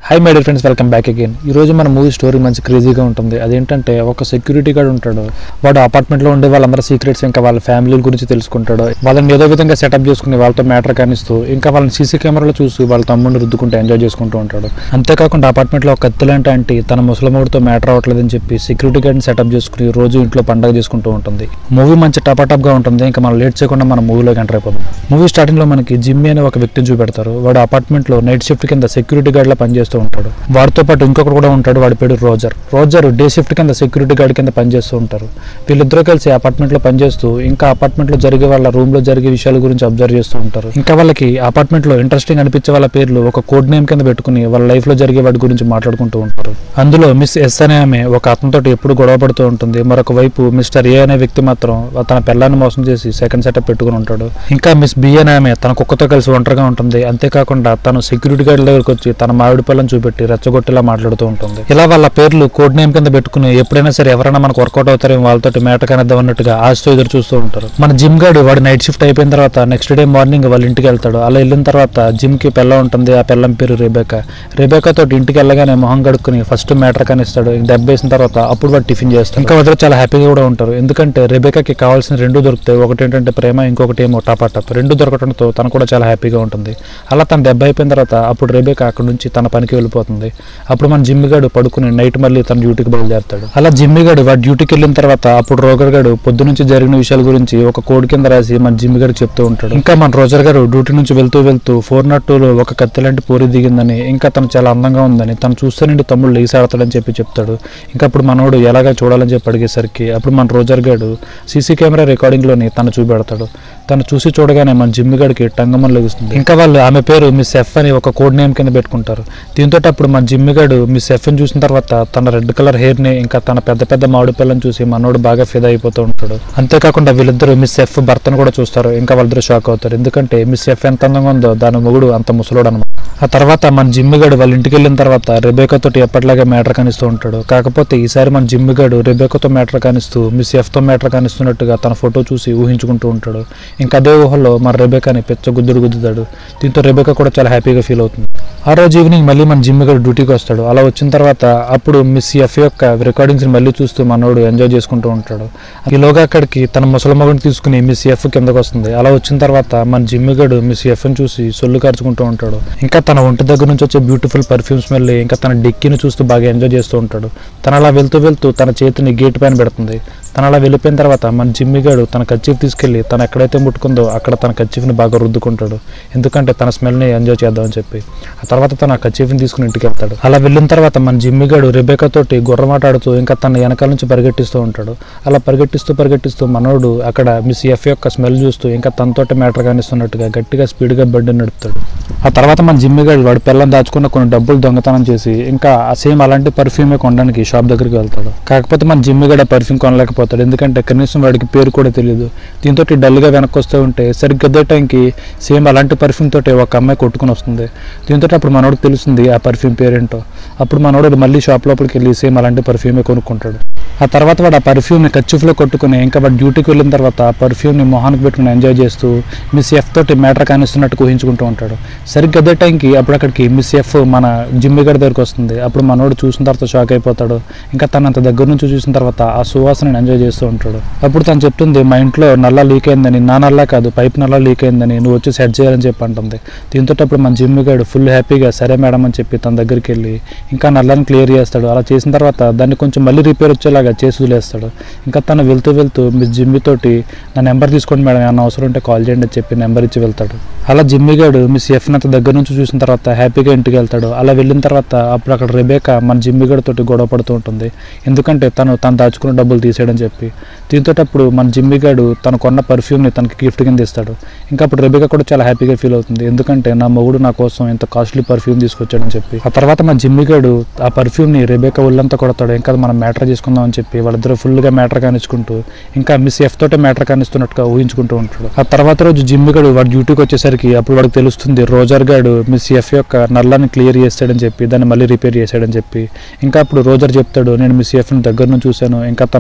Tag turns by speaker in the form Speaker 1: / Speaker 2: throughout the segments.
Speaker 1: high my dear friends welcome back again ఈ రోజు మన మూవీ స్టోరీ మంచి క్రేజీగా ఉంటుంది అదేంటంటే ఒక సెక్యూరిటీ గార్డ్ ఉంటాడు వాడు apartment లో ఉండే వాళ్ళందరూ సీక్రెట్స్ ఇంకా వాళ్ళ ఫ్యామిలీ గురించి తెలుసుకుంటాడు వాళ్ళని ఏదో విధంగా సెటప్ చేసుకుని వాళ్ళతో మ్యాటర్ కానిస్తూ ఇంకా వాళ్ళని సీసీ కెమెరాలో చూసి వాళ్ళ తమ్ముడిని రుద్దుకుంటూ ఎంజాయ్ చేసుకుంటూ ఉంటాడు అంతేకాకుండా apartment లో ఒక కత్తిలాంటి ఆంటీ తన ముసలమూడితో మ్యాటర్ అవ్వట్లేదని చెప్పి సెక్యూరిటీ గార్డ్ని సెటప్ చేసుకుని రోజు ఇంట్లో పండగ చేసుకుంటూ ఉంటుంది మూవీ మంచి టపాటప్ గా ఉంటుంది ఇంకా మనం లేట్ చేయకుండా మన మూవీలోకి ఎంటర్ అయిపోదాం మూవీ స్టార్టింగ్ లో మనకి జిమ్మి అనే ఒక వ్యక్తిని చూపెడతారు వాడు అపార్ట్మెంట్ లో నైట్ షిఫ్ట్ కింద సెక్యూరిటీ గార్డ్ లా పనిచేస్తూ ఉంటాడు వాడితో పాటు ఇంకొకరు కూడా ఉంటాడు వాడి పేరు రోజర్ రోజర్ డే షిఫ్ట్ కింద సెక్యూరిటీ గార్డ్ కింద పనిచేస్తూ ఉంటారు వీళ్ళిద్దరూ కలిసి అపార్ట్మెంట్ లో పనిచేస్తూ ఇంకా అపార్ట్మెంట్ లో జరిగే వాళ్ళ రూమ్ లో జరిగే విషయాల గురించి అబ్జర్వ్ చేస్తూ ఉంటారు ఇంకా వాళ్ళకి అపార్ట్మెంట్ లో ఇంట్రెస్టింగ్ అనిపించే వాళ్ళ పేర్లు ఒక కోడ్ నేమ్ కింద పెట్టుకుని వాళ్ళ లైఫ్ లో జరిగే వాటి గురించి మాట్లాడుకుంటూ ఉంటారు అందులో మిస్ ఎస్ అనే ఆమె ఒక అతనితో ఎప్పుడు గొడవ పడుతూ ఉంటుంది మరొక వైపు మిస్టర్ ఏ అనే వ్యక్తి మాత్రం తన పిల్లాన్ని మోసం చేసి సెకండ్ సెటప్ పెట్టుకుని ఉంటాడు ఇంకా మిస్ బి అనే ఆమె తన కుక్కతో కలిసి ఒంటరిగా ఉంటుంది అంతేకాకుండా తను సెక్యూరిటీ గార్డ్ దగ్గరకు వచ్చి తన మామిడి పిల్లని చూపెట్టి రెచ్చగొట్టేలా మాట్లాడుతూ ఉంటుంది ఇలా వాళ్ళ పేర్లు కోడ్ నేమ్ కింద పెట్టుకుని ఎప్పుడైనా సరే ఎవరైనా మనకు వర్కౌట్ అవుతారేమో వాళ్ళతో మేట కనిద్దాం అన్నట్టుగా ఆశతో ఎదురు చూస్తూ ఉంటారు మన జిమ్ గార్డ్ వాడు నైట్ షిఫ్ట్ అయిపోయిన తర్వాత నెక్స్ట్ డే మార్నింగ్ వాళ్ళ ఇంటికి వెళ్తాడు అలా వెళ్ళిన తర్వాత జిమ్ కి పిల్ల ఉంటుంది ఆ పిల్లం పేరు రెబేకా రెబేకా తోటి ఇంటికి వెళ్ళగానే మొహం కడుక్కుని ఫస్ట్ మ్యాటర్ కానిస్తాడు దెబ్బ వేసిన తర్వాత అప్పుడు వాడు టిఫిన్ చేస్తాడు ఇంకా వదిలి చాలా హ్యాపీగా కూడా ఉంటారు ఎందుకంటే రెబేకాకి కావాల్సిన రెండు దొరుకుతాయి ఒకటి ఏంటంటే ప్రేమ ఇంకొకటి ఏమో టాపాటప్ రెండు దొరకడంతో తను కూడా చాలా హ్యాపీగా ఉంటుంది అలా తన దెబ్బ అయిపోయిన తర్వాత అప్పుడు రెబేకా అక్కడ నుంచి తన పనికి వెళ్ళిపోతుంది అప్పుడు మన జిమ్మి గాడు పడుకుని నైట్ మళ్ళీ తన డ్యూటీకి బయలుదేరుతాడు అలా జిమ్మి గాడు వాడి డ్యూటీకి వెళ్ళిన తర్వాత అప్పుడు రోగర్ గాడు పొద్దు నుంచి జరిగిన విషయాల గురించి ఒక కోడ్ కింద రాసి మన జిమ్మి గారికి చెప్తూ ఉంటాడు ఇంకా మన రోజర్ గారు డ్యూటీ నుంచి వెళ్తూ వెళ్తూ ఫోర్ నాట్ టూలో ఒక కత్తి లాంటి పూరి దిగిందని ఇంకా తను చాలా అందంగా ఉందని తను చూస్తే నుండి తమ్ముడు లేసి ఆడతాడని చెప్పి చెప్తాడు ఇంకా అప్పుడు మనోడు ఎలాగా చూడాలని చెప్పి అడిగేసరికి అప్పుడు మన రోజర్ గాడు సీసీ కెమెరా రికార్డింగ్లోని తను చూపెడతాడు తను చూసి చూడగానే మన జిమ్మి గడికి టంగమని లెగుస్తుంది ఇంకా వాళ్ళు ఆమె పేరు మిస్ ఎఫ్ అని ఒక కోడ్ నేమ్ కింద పెట్టుకుంటారు దీంతో అప్పుడు మన జిమ్మి గడు మిస్ ఎఫ్ ని చూసిన తర్వాత తన రెడ్ కలర్ హెయిర్ ని ఇంకా తన పెద్ద పెద్ద మామిడి పిల్లని చూసి మనోడు బాగా ఫిదా అయిపోతూ ఉంటాడు అంతేకాకుండా వీళ్ళిద్దరు మిస్ ఎఫ్ భర్తను కూడా చూస్తారు ఇంకా వాళ్ళిద్దరు షాక్ అవుతారు ఎందుకంటే మిస్ ఎఫ్ ఎంత అందంగా ఉందో దాని మొగుడు అంత ముసలోడు అనమాట ఆ తర్వాత మన జిమ్మిగాడు వాళ్ళ ఇంటికి వెళ్ళిన తర్వాత రెబేకా తోటి ఎప్పటిలాగే మ్యాటర్ కానిస్తూ ఉంటాడు కాకపోతే ఈసారి మన జిమ్మిగాడు రెబేకాతో మ్యాటర్ కానిస్తూ మిస్ ఎఫ్తో మ్యాటర్ కానిస్తున్నట్టుగా తన ఫోటో చూసి ఊహించుకుంటూ ఉంటాడు ఇంకా అదే ఊహలో మన రెబేకాని పెచ్చ గుద్దుడు గుద్దుతాడు దీంతో రెబేకా కూడా చాలా హ్యాపీగా ఫీల్ అవుతుంది ఆ రోజు ఈవినింగ్ మళ్ళీ మన జిమ్మిగాడు డ్యూటీకి వస్తాడు అలా వచ్చిన తర్వాత అప్పుడు మిస్ ఎఫ్ యొక్క రికార్డింగ్స్ మళ్ళీ చూస్తూ మనోడు ఎంజాయ్ చేసుకుంటూ ఉంటాడు ఈలోగా అక్కడికి తన ముసలమ్మగుని తీసుకుని మిస్ ఎఫ్ కిందకు వస్తుంది అలా వచ్చిన తర్వాత మన జిమ్మిగాడు మిస్ ఎఫ్ని చూసి సొల్లు కార్చుకుంటూ ఉంటాడు ఇంకా తన ఒంటి దగ్గర నుంచి వచ్చే బ్యూటిఫుల్ పర్ఫ్యూమ్ స్మెల్ ఇంకా తన డిక్కీని చూస్తూ బాగా ఎంజాయ్ చేస్తూ ఉంటాడు తను అలా వెళ్తూ వెళ్తూ తన చేతిని గేట్ పైన పెడుతుంది తను అలా వెళ్ళిపోయిన తర్వాత మన జిమ్మిగాడు తన కచ్చీఫ్ తీసుకెళ్లి తను ఎక్కడైతే ముట్టుకుందో అక్కడ తన కచ్చీఫ్ని బాగా రుద్దుకుంటాడు ఎందుకంటే తన స్మెల్ని ఎంజాయ్ చేద్దామని చెప్పి ఆ తర్వాత తన కచ్చీఫ్ని తీసుకుని ఇంటికి వెళ్తాడు అలా వెళ్ళిన తర్వాత మన జిమ్మిగాడు రెబేకా తోటి గుర్రమాటాడుతూ ఇంకా తన వెనకాల నుంచి పరిగెట్టిస్తూ ఉంటాడు అలా పరిగెట్టిస్తూ పరిగెట్టిస్తూ మనోడు అక్కడ మిస్ ఎఫ్ యొక్క స్మెల్ చూస్తూ ఇంకా తనతోటి మ్యాటర్ కానిస్తున్నట్టుగా గట్టిగా స్పీడ్గా బండి నడుపుతాడు ఆ తర్వాత మన జిమ్మిగాడు వాడి పిల్లని దాచుకున్న కొన్ని డబ్బులు దొంగతనం చేసి ఇంకా సేమ్ అలాంటి పర్ఫ్యూమే కొనడానికి షాప్ దగ్గరికి వెళ్తాడు కాకపోతే మన జిమ్మిగాడు ఆ పర్ఫ్యూమ్ కొనలేకపోతాడు ఎందుకంటే కనీసం వాడికి పేరు కూడా తెలియదు దీంతో డల్గా వెనక్కి వస్తూ ఉంటే సరిగ్గా అదే టైంకి సేమ్ అలాంటి పర్ఫ్యూమ్ తోటి ఒక అమ్మాయి కొట్టుకుని వస్తుంది దీంతో అప్పుడు మనోడికి తెలుస్తుంది ఆ పర్ఫ్యూమ్ పేరేంటో అప్పుడు మనోడు మళ్ళీ షాప్ లోపలికి వెళ్ళి సేమ్ అలాంటి పర్ఫ్యూమే కొనుక్కుంటాడు ఆ తర్వాత వాడు ఆ పర్ఫ్యూమ్ని కచ్చిఫ్లో కొట్టుకుని ఇంకా వాడు డ్యూటీకి వెళ్ళిన తర్వాత ఆ పర్ఫ్యూమ్ని మొహానికి పెట్టుకుని ఎంజాయ్ చేస్తూ మిస్ ఎఫ్ తోటి మ్యాటర్ కానిస్తున్నట్టు ఊహించుకుంటూ ఉంటాడు సరిగ్గా అదే టైంకి అప్పుడు అక్కడికి మిస్ ఎఫ్ మన జిమ్మి గడి దగ్గరికి వస్తుంది అప్పుడు మనోడు చూసిన తర్వాత షాక్ అయిపోతాడు ఇంకా తను అంత దగ్గర నుంచి చూసిన తర్వాత ఆ సువాసనని ఎంజాయ్ చేస్తూ ఉంటాడు అప్పుడు తను చెప్తుంది మా ఇంట్లో నల్ల లీక్ అయిందని నా నల్ల కాదు పైప్ నల్ల లీక్ అయిందని నువ్వు వచ్చి సెట్ చేయాలని చెప్పి అంటుంది దీంతో అప్పుడు మన జిమ్మి గడు ఫుల్ హ్యాపీగా సరే మేడం అని చెప్పి తన దగ్గరికి వెళ్ళి ఇంకా నల్లని క్లియర్ చేస్తాడు అలా చేసిన తర్వాత దాన్ని కొంచెం మళ్ళీ రిపేర్ వచ్చేలాగా చేసి వదిలేస్తాడు ఇంకా తను వెళ్తూ వెళ్తూ మిస్ జిమ్మి తోటి నా నెంబర్ తీసుకోండి మేడం ఏమన్నా అవసరం ఉంటే కాల్ చేయండి అని చెప్పి నెంబర్ ఇచ్చి వెళ్తాడు అలా జిమ్మి గాడు మిస్ ఎఫ్ అంత దగ్గర నుంచి చూసిన తర్వాత హ్యాపీగా ఇంటికి వెళ్తాడు అలా వెళ్ళిన తర్వాత అప్పుడు అక్కడ రెబేకా మన జిమ్మి గడి తోటి గొడవ పడుతూ ఉంటుంది ఎందుకంటే తను తను దాచుకున్న డబ్బులు తీసేయడని చెప్పి దీంతో అప్పుడు మన జిమ్మి గాడు తను కొన్న పర్ఫ్యూమ్ని తనకి గిఫ్ట్ కింద ఇస్తాడు ఇంకా అప్పుడు రెబేకా కూడా చాలా హ్యాపీగా ఫీల్ అవుతుంది ఎందుకంటే నా మొగుడు నా కోసం ఇంత కాస్ట్లీ పర్ఫ్యూమ్ తీసుకొచ్చాడని చెప్పి ఆ తర్వాత మన జిమ్మి గాడు ఆ పర్ఫ్యూమ్ని రెబేకా ఒళ్ళంతా కొడతాడు ఇంకా అది మనం మ్యాటర్ చేసుకుందాం అని చెప్పి వాళ్ళిద్దరూ ఫుల్గా మ్యాటర్ కానిచ్చుకుంటూ ఇంకా మిస్ ఎఫ్ తోటే మ్యాటర్ కానిస్తున్నట్టుగా ఊహించుకుంటూ ఉంటాడు ఆ తర్వాత రోజు జిమ్మి గడు వాడు డ్యూటీకి వచ్చేసరికి అప్పుడు వాడికి తెలుస్తుంది రోజర్ గాడు మిస్ ఎఫ్ యొక్క నల్లాన్ని క్లియర్ చేస్తాడని చెప్పి దాన్ని మళ్ళీ రిపేర్ చేశాడని చెప్పి ఇంకా అప్పుడు రోజర్ చెప్తాడు నేను మిస్ ఎఫ్ని దగ్గర నుంచి చూశాను ఇంకా తన పెద్ద పెద్ద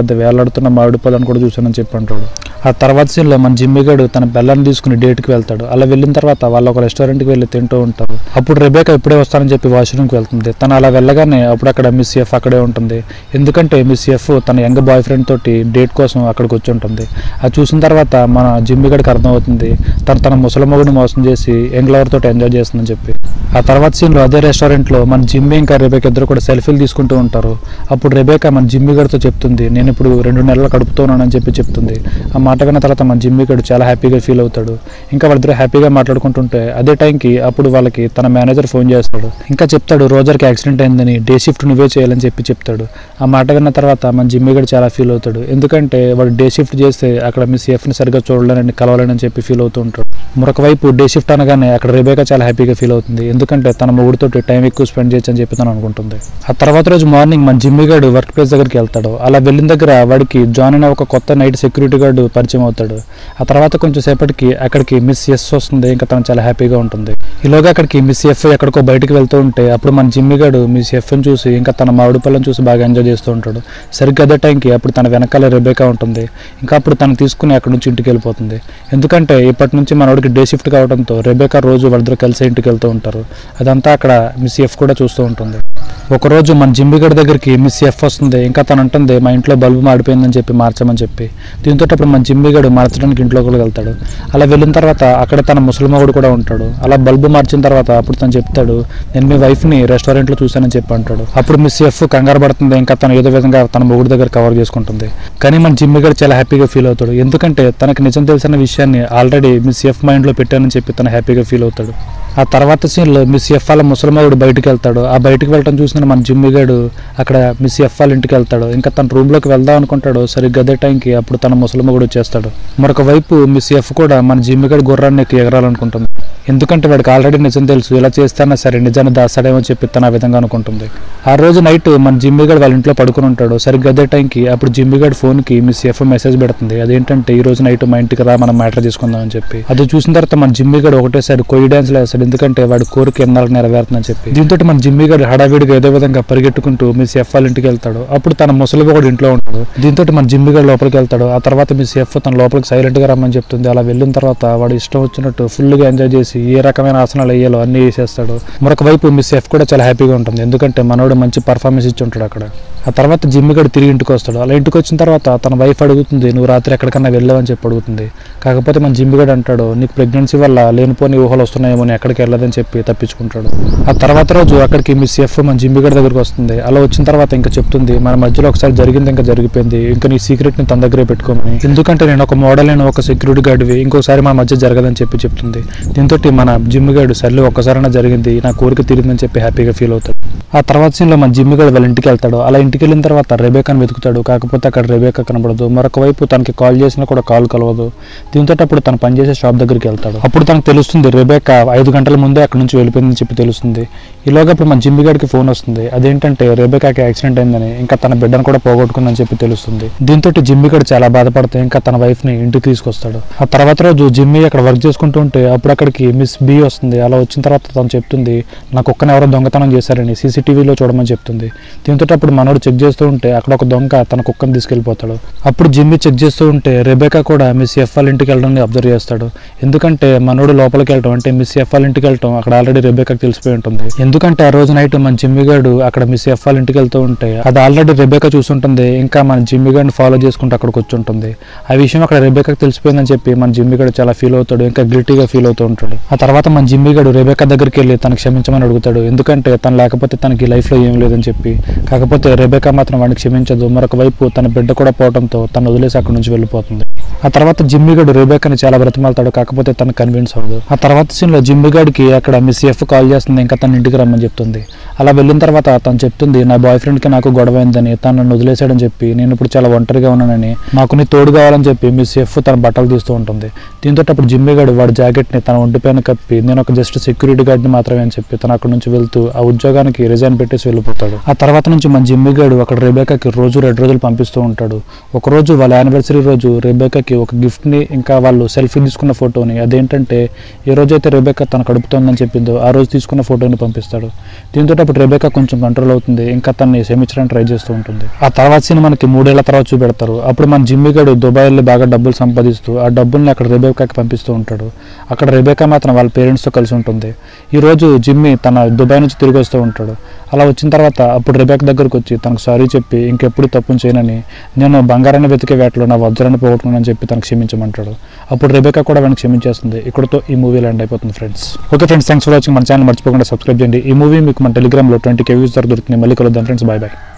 Speaker 1: మధ్య వేలాడుతున్న మామిడి పళ్ళని కూడా చూశానని చెప్పి అంటాడు ఆ తర్వాత సీన్లో మన జిమ్మి గడు తన బెల్లాన్ని తీసుకుని డేట్కి వెళ్తాడు అలా వెళ్ళిన తర్వాత వాళ్ళు ఒక రెస్టారెంట్కి వెళ్ళి తింటూ ఉంటారు అప్పుడు రెబేకా ఇప్పుడే వస్తానని చెప్పి వాష్రూమ్కి వెళ్తుంది తను అలా వెళ్ళగానే అప్పుడు అక్కడ మిస్ ఎఫ్ అక్కడే ఉంటుంది ఎందుకంటే మిస్ ఎఫ్ తన యంగ్ బాయ్ ఫ్రెండ్ తోటి డేట్ కోసం అక్కడికి వచ్చి ఉంటుంది అది చూసిన తర్వాత మన జిమ్మి గడికి అర్థమవుతుంది తను తన ముసలమ్మగుడిని మోసం చేసి యంగ్ లవర్ తోటి ఎంజాయ్ చేస్తుందని చెప్పి ఆ తర్వాత సీన్లో అదే రెస్టారెంట్లో మన జిమ్మి ఇంకా రెబేకా ఇద్దరు కూడా సెల్ఫీలు తీసుకుంటూ ఉంటారు అప్పుడు రెబేకా మన జిమ్మి గడితో చెప్తుంది నేను ఇప్పుడు రెండు నెలలు కడుపుతున్నానని చెప్పి చెప్తుంది ఆ మాట విన్న తర్వాత మన జిమ్మి గడు చాలా హ్యాపీగా ఫీల్ అవుతాడు ఇంకా వాళ్ళిద్దరు హ్యాపీగా మాట్లాడుకుంటుంటే అదే టైంకి అప్పుడు వాళ్ళకి తన మేనేజర్ ఫోన్ చేస్తాడు ఇంకా చెప్తాడు రోజర్కి యాక్సిడెంట్ అయిందని డే షిఫ్ట్ నువ్వే చేయాలని చెప్పి చెప్తాడు ఆ మాట విన్న తర్వాత మన జిమ్మి గడు చాలా ఫీల్ అవుతాడు ఎందుకంటే వాడు డే షిఫ్ట్ చేస్తే అక్కడ మిస్ ఎఫ్ని సరిగ్గా చూడలేనని కలవాలని చెప్పి ఫీల్ అవుతూ ఉంటాడు మరొక వైపు డే షిఫ్ట్ అనగానే అక్కడ రెబేకా చాలా హ్యాపీగా ఫీల్ అవుతుంది ఎందుకంటే తన మొగుడుతోటి టైం ఎక్కువ స్పెండ్ చేయొచ్చు అని చెప్పి తను అనుకుంటుంది ఆ తర్వాత రోజు మార్నింగ్ మన జిమ్మి గార్డు వర్క్ ప్లేస్ దగ్గరికి వెళ్తాడు అలా వెళ్ళిన దగ్గర వాడికి జాన్ అనే ఒక కొత్త నైట్ సెక్యూరిటీ గార్డు పరిచయం అవుతాడు ఆ తర్వాత కొంచెం సేపటికి అక్కడికి మిస్ ఎస్ వస్తుంది ఇంకా తను చాలా హ్యాపీగా ఉంటుంది ఈలోగా అక్కడికి మిస్ ఎఫ్ ఎక్కడికో బయటికి వెళ్తూ ఉంటే అప్పుడు మన జిమ్మి గాడు మిస్ ఎఫ్ని చూసి ఇంకా తన మామిడి పళ్ళని చూసి బాగా ఎంజాయ్ చేస్తూ ఉంటాడు సరిగ్గా అదే టైంకి అప్పుడు తన వెనకాల రెబేకా ఉంటుంది ఇంకా అప్పుడు తను తీసుకుని అక్కడి నుంచి ఇంటికి వెళ్ళిపోతుంది ఎందుకంటే ఇప్పటి నుంచి మనోడికి డే షిఫ్ట్ కావడంతో రెబేకా రోజు వాళ్ళిద్దరు కలిసి ఇంటికి వెళ్తూ ఉంటారు అదంతా అక్కడ మిస్ ఎఫ్ కూడా చూస్తూ ఉంటుంది ఒకరోజు మన జిమ్మిగడ్ దగ్గరికి మిస్ ఎఫ్ వస్తుంది ఇంకా తను అంటుంది మా ఇంట్లో బల్బు మాడిపోయిందని చెప్పి మార్చమని చెప్పి దీంతో అప్పుడు మన జిమ్మిగడు మార్చడానికి ఇంట్లో కూడా వెళ్తాడు అలా వెళ్ళిన తర్వాత అక్కడ తన ముసలిమగుడు కూడా ఉంటాడు అలా బల్బు మార్చిన తర్వాత అప్పుడు తను చెప్తాడు నేను మీ వైఫ్ని రెస్టారెంట్లో చూశానని చెప్పి అంటాడు అప్పుడు మిస్ ఎఫ్ కంగారు పడుతుంది ఇంకా తను ఏదో విధంగా తన మొగుడు దగ్గర కవర్ చేసుకుంటుంది కానీ మన జిమ్మిగడ్ చాలా హ్యాపీగా ఫీల్ అవుతాడు ఎందుకంటే తనకి నిజం తెలిసిన విషయాన్ని ఆల్రెడీ మిస్ ఎఫ్ మైండ్లో పెట్టానని చెప్పి తను హ్యాపీగా ఫీల్ అవుతాడు ఆ తర్వాత సీన్లో మిస్ ఎఫ్ వాళ్ళ ముసలిమగుడు బయటికి వెళ్తాడు ఆ బయటికి వెళ్ళటం చూసిన మన జిమ్మిగాడు అక్కడ మిస్ ఎఫ్ వాళ్ళ ఇంటికి వెళ్తాడు ఇంకా తన రూమ్లోకి వెళ్దాం అనుకుంటాడు సరిగ్గా అదే టైంకి అప్పుడు తన ముసలిమగుడు వచ్చేస్తాడు మరొక వైపు మిస్ ఎఫ్ కూడా మన జిమ్మిగాడు గుర్రాన్ని ఎక్కి ఎగరాలనుకుంటుంది ఎందుకంటే వాడికి ఆల్రెడీ నిజం తెలుసు ఇలా చేస్తానా సరే నిజాన్ని దాస్తాడేమో చెప్పి తన ఆ విధంగా అనుకుంటుంది ఆ రోజు నైట్ మన జిమ్మిగాడు వాళ్ళ ఇంట్లో పడుకుని ఉంటాడు సరిగ్గా అదే టైంకి అప్పుడు జిమ్మిగాడు ఫోన్కి మిస్ ఎఫ్ మెసేజ్ పెడుతుంది అదేంటంటే ఈ రోజు నైట్ మా ఇంటికి రా మనం మ్యాటర్ చేసుకుందాం అని చెప్పి అది చూసిన తర్వాత మన జిమ్మిగాడు ఒకటేసారి కొయ్యి డాన్స్ వేస్తాడు ఎందుకంటే వాడి కోరిక ఎన్నాళ్ళకి నెరవేరుతుందని చెప్పి దీంతో మన జిమ్మిగాడు హడావిడిగా ఏదో విధంగా పరిగెట్టుకుంటూ మిస్ ఎఫ్ వాళ్ళ ఇంటికి వెళ్తాడు అప్పుడు తన ముసలిగా కూడా ఇంట్లో ఉంటాడు దీంతో మన జిమ్మిగాడు లోపలికి వెళ్తాడు ఆ తర్వాత మిస్ ఎఫ్ తన లోపలికి సైలెంట్ గా రమ్మని చెప్తుంది అలా వెళ్ళిన తర్వాత వాడు ఇష్టం వచ్చినట్టు ఫుల్ గా ఎంజాయ్ చేసి ఏ రకమైన ఆసనాలు వేయాలో అన్ని వేసేస్తాడు మరొక వైపు మిస్ ఎఫ్ కూడా చాలా హ్యాపీగా ఉంటుంది ఎందుకంటే మనోడు మంచి పర్ఫార్మెన్స్ ఇచ్చి ఉంటాడు అక్కడ ఆ తర్వాత జిమ్మిగాడు తిరిగి ఇంటికి వస్తాడు అలా ఇంటికి వచ్చిన తర్వాత తన వైఫ్ అడుగుతుంది నువ్వు రాత్రి ఎక్కడికన్నా వెళ్ళావని చెప్పి అడుగుతుంది కాకపోతే మన జిమ్మిగాడు అంటాడు నీకు ప్రెగ్నెన్సీ వల్ల లేనిపోని ఊహలు వస్తున్నాయేమో నేను ఎక్కడికి వెళ్ళదని చెప్పి తప్పించుకుంటాడు ఆ తర్వాత రోజు అక్కడికి మిస్ ఎఫ్ మన జిమ్మిగాడి దగ్గరికి వస్తుంది అలా వచ్చిన తర్వాత ఇంకా చెప్తుంది మన మధ్యలో ఒకసారి జరిగింది ఇంకా జరిగిపోయింది ఇంకా నీ సీక్రెట్ ని తన దగ్గరే పెట్టుకోమని ఎందుకంటే నేను ఒక మోడల్ నేను ఒక సెక్యూరిటీ గార్డ్వి ఇంకోసారి మన మధ్య జరగదని చెప్పి చెప్తుంది దీంతో మన జిమ్ గార్డు సర్లే ఒక్కసారైనా జరిగింది నా కోరిక తీరిందని చెప్పి హ్యాపీగా ఫీల్ అవుతాడు ఆ తర్వాత సీన్లో మన జిమ్ గార్డు వాళ్ళ ఇంటికి వెళ్తాడు అలా ఇంటికి వెళ్ళిన తర్వాత రెబేకాని వెతుకుతాడు కాకపోతే అక్కడ రెబేకా కనబడదు మరొక వైపు తనకి కాల్ చేసినా కూడా కాల్ కలవదు దీంతో అప్పుడు తను పనిచేసే షాప్ దగ్గరికి వెళ్తాడు అప్పుడు తనకు తెలుస్తుంది రెబేకా ఐదు గంటల ముందే అక్కడ నుంచి వెళ్ళిపోయిందని చెప్పి తెలుస్తుంది ఈలోగా ఇప్పుడు మన జిమ్మి గారికి ఫోన్ వస్తుంది అదేంటంటే రెబేకాకి యాక్సిడెంట్ అయిందని ఇంకా తన బిడ్డను కూడా పోగొట్టుకుందని చెప్పి తెలుస్తుంది దీంతో జిమ్మి గడు చాలా బాధపడితే ఇంకా తన వైఫ్ ని ఇంటికి తీసుకొస్తాడు ఆ తర్వాత రోజు జిమ్మి అక్కడ వర్క్ చేసుకుంటూ ఉంటే అప్పుడు అక్కడికి మిస్ బి వస్తుంది అలా వచ్చిన తర్వాత తను చెప్తుంది నా కుక్కని ఎవరో దొంగతనం చేశారని సీసీటీవీలో చూడమని చెప్తుంది దీంతో అప్పుడు మనోడు చెక్ చేస్తూ ఉంటే అక్కడ ఒక దొంగ తన కుక్కని తీసుకెళ్లిపోతాడు అప్పుడు జిమ్మి చెక్ చేస్తూ ఉంటే రెబేకా కూడా మిస్ ఎఫ్ వాళ్ళ ఇంటికి వెళ్ళడం అబ్జర్వ్ చేస్తాడు ఎందుకంటే మనోడు లోపలికి వెళ్ళటం అంటే మిస్ ఎఫ్ వాళ్ళ ఇంటికి వెళ్ళటం అక్కడ ఆల్రెడీ రెబేకాకి తెలిసిపోయి ఉంటుంది ఎందుకంటే ఆ రోజు నైట్ మన జిమ్మి గాడు అక్కడ మిస్ ఎఫ్ వాళ్ళ ఇంటికి వెళ్తూ ఉంటే అది ఆల్రెడీ రెబేకా చూసుంటుంది ఇంకా మన జిమ్మి గాడిని ఫాలో చేసుకుంటూ అక్కడికి వచ్చి ఉంటుంది ఆ విషయం అక్కడ రెబేకాకి తెలిసిపోయిందని చెప్పి మన జిమ్మి గాడు చాలా ఫీల్ అవుతాడు ఇంకా గిల్టీగా ఫీల్ అవుతూ ఉంటాడు ఆ తర్వాత మన జిమ్మి గాడు రెబేకా దగ్గరికి వెళ్ళి తనకు క్షమించమని అడుగుతాడు ఎందుకంటే తను లేకపోతే తనకి లైఫ్లో ఏం లేదని చెప్పి కాకపోతే రెబేకా మాత్రం వాడిని క్షమించదు మరొక వైపు తన బిడ్డ కూడా పోవడంతో తను వదిలేసి అక్కడి నుంచి వెళ్ళిపోతుంది ఆ తర్వాత జిమ్మి గడు రెబేకాని చాలా బ్రతిమాలతాడు కాకపోతే తను కన్విన్స్ అవ్వదు ఆ తర్వాత సీన్ లో జిమ్మి గడికి అక్కడ మిస్ ఎఫ్ కాల్ చేస్తుంది ఇంకా తన ఇంటికి రమ్మని చెప్తుంది అలా వెళ్ళిన తర్వాత తను చెప్తుంది నా బాయ్ ఫ్రెండ్ కి నాకు గొడవ అయిందని తను నన్ను వదిలేశాడని చెప్పి నేను ఇప్పుడు చాలా ఒంటరిగా ఉన్నానని నాకు నీ తోడు కావాలని చెప్పి మిస్ ఎఫ్ తన బట్టలు తీస్తూ ఉంటుంది దీంతో అప్పుడు జిమ్మి గడు వాడి జాకెట్ ని తన ఒంటిపైన కప్పి నేను ఒక జస్ట్ సెక్యూరిటీ గార్డ్ ని మాత్రమే అని చెప్పి తను అక్కడ నుంచి వెళ్తూ ఆ ఉద్యోగానికి రిజైన్ పెట్టేసి వెళ్ళిపోతాడు ఆ తర్వాత నుంచి మన జిమ్మి గడు అక్కడ రెబేకాకి రోజు రెండు రోజులు పంపిస్తూ ఉంటాడు ఒక రోజు వాళ్ళ యానివర్సరీ రోజు రెబేకా రెబెక్కకి ఒక గిఫ్ట్ని ఇంకా వాళ్ళు సెల్ఫీ తీసుకున్న ఫోటోని అదేంటంటే ఏ రోజైతే రెబెక్క తన కడుపుతోందని చెప్పిందో ఆ రోజు తీసుకున్న ఫోటోని పంపిస్తాడు దీంతో అప్పుడు రెబెక్క కొంచెం కంట్రోల్ అవుతుంది ఇంకా తనని క్షమించడానికి ట్రై చేస్తూ ఉంటుంది ఆ తర్వాత సీన్ మనకి మూడేళ్ల తర్వాత చూపెడతారు అప్పుడు మన జిమ్మి గడు దుబాయ్ వెళ్ళి బాగా డబ్బులు సంపాదిస్తూ ఆ డబ్బుల్ని అక్కడ రెబేకాకి పంపిస్తూ ఉంటాడు అక్కడ రెబేకా మాత్రం వాళ్ళ పేరెంట్స్తో కలిసి ఉంటుంది ఈ రోజు జిమ్మి తన దుబాయ్ నుంచి తిరిగి వస్తూ ఉంటాడు అలా వచ్చిన తర్వాత అప్పుడు రెబేక్ దగ్గరకు వచ్చి తనకు సారీ చెప్పి ఇంకెప్పుడు తప్పును చేయనని నేను బంగారాన్ని వెతికే వేటలో నా వజ్రాన్ని పోగొట్టుకున్నానని చెప్పి తనకు క్షమించమంటాడు అప్పుడు రెబేకా కూడా వెనక్కి క్షమించేస్తుంది ఇక్కడతో ఈ మూవీ ల్యాండ్ అయిపోతుంది friends okay friends thanks for watching మన ఛానల్ మర్చిపోకుండా సబ్స్క్రైబ్ చేయండి ఈ మూవీ మీకు మన టెలిగ్రామ్లో ట్వంటీ కేవీస్ ద్వారా దొరుకుతుంది మళ్ళీ కలుద్దాం ఫ్రెండ్స్ బాయ్ బాయ్